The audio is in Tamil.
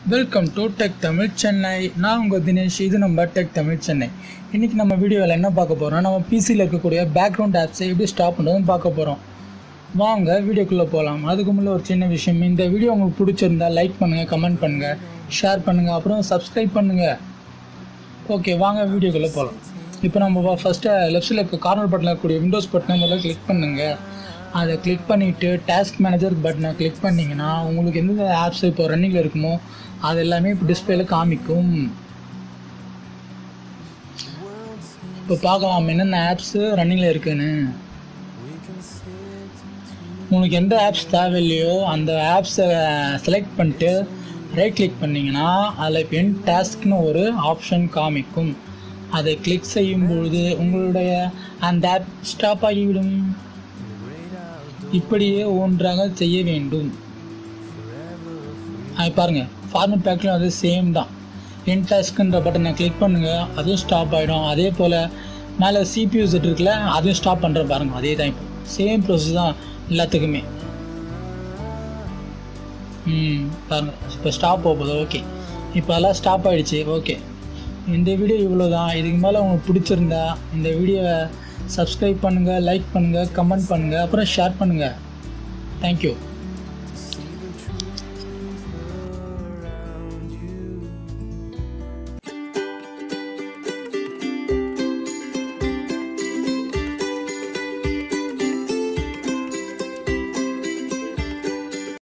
welcome to tech Tamil Chennai நான் உங்கள் தினேஷ் இது நம்ம டெக் தமிழ் சென்னை இன்றைக்கி நம்ம வீடியோவில் என்ன பார்க்க போகிறோம் நம்ம பிசியில் இருக்கக்கூடிய பேக்ரவுண்ட் ஆப்ஸை எப்படி ஸ்டாப் பண்ணுறதுன்னு பார்க்க போகிறோம் வாங்க வீடியோக்குள்ளே போகலாம் அதுக்கு முன்னே ஒரு சின்ன விஷயம் இந்த வீடியோ உங்களுக்கு பிடிச்சிருந்தா லைக் பண்ணுங்கள் கமெண்ட் பண்ணுங்கள் ஷேர் பண்ணுங்கள் அப்புறம் சப்ஸ்கிரைப் பண்ணுங்கள் ஓகே வாங்க வீடியோக்குள்ளே போகலாம் இப்போ நம்ம ஃபஸ்ட்டு லெஃப்ட்டில் இருக்க கார்னர் பட்டனில் இருக்கக்கூடிய விண்டோஸ் பட்டனை முதல்ல கிளிக் பண்ணுங்கள் அதை கிளிக் பண்ணிவிட்டு டாஸ்க் மேனேஜர் பட்டனை கிளிக் பண்ணிங்கன்னா உங்களுக்கு எந்தெந்த ஆப்ஸ் இப்போ ரன்னிங்கில் இருக்குமோ அது எல்லாமே இப்போ டிஸ்பிளேல காமிக்கும் இப்போ பார்க்கலாம் என்னென்ன ஆப்ஸு ரன்னிங்கில் இருக்குன்னு உங்களுக்கு எந்த ஆப்ஸ் தேவையில்லையோ அந்த ஆப்ஸை செலக்ட் பண்ணிட்டு ரைட் கிளிக் பண்ணிங்கன்னா அதில் பென் டாஸ்க்னு ஒரு ஆப்ஷன் காமிக்கும் அதை கிளிக் செய்யும் பொழுது உங்களுடைய அந்த ஆப் ஸ்டாப் ஆகிவிடும் இப்படியே ஒன்றாக செய்ய வேண்டும் அது பாருங்கள் ஃபார்மட் பேக்லையும் அது சேம் தான் என் டாஸ்க்குன்ற பட்டனை கிளிக் பண்ணுங்கள் அதுவும் ஸ்டாப் ஆகிடும் அதே போல் மேலே சிபியூ செட் இருக்குல்ல அதையும் ஸ்டாப் பண்ணுற பாருங்கள் அதே தான் இப்போ சேம் ப்ரோசஸ் தான் எல்லாத்துக்குமே ம் பாருங்கள் இப்போ ஸ்டாப் போகுது ஓகே இப்போ எல்லாம் ஸ்டாப் ஆகிடுச்சு ஓகே இந்த வீடியோ இவ்வளோ தான் இதுக்கு மேலே உங்களுக்கு பிடிச்சிருந்தா இந்த வீடியோவை சப்ஸ்கிரைப் பண்ணுங்கள் லைக் பண்ணுங்கள் கமெண்ட் பண்ணுங்கள் அப்புறம் ஷேர் பண்ணுங்கள் தேங்க்யூ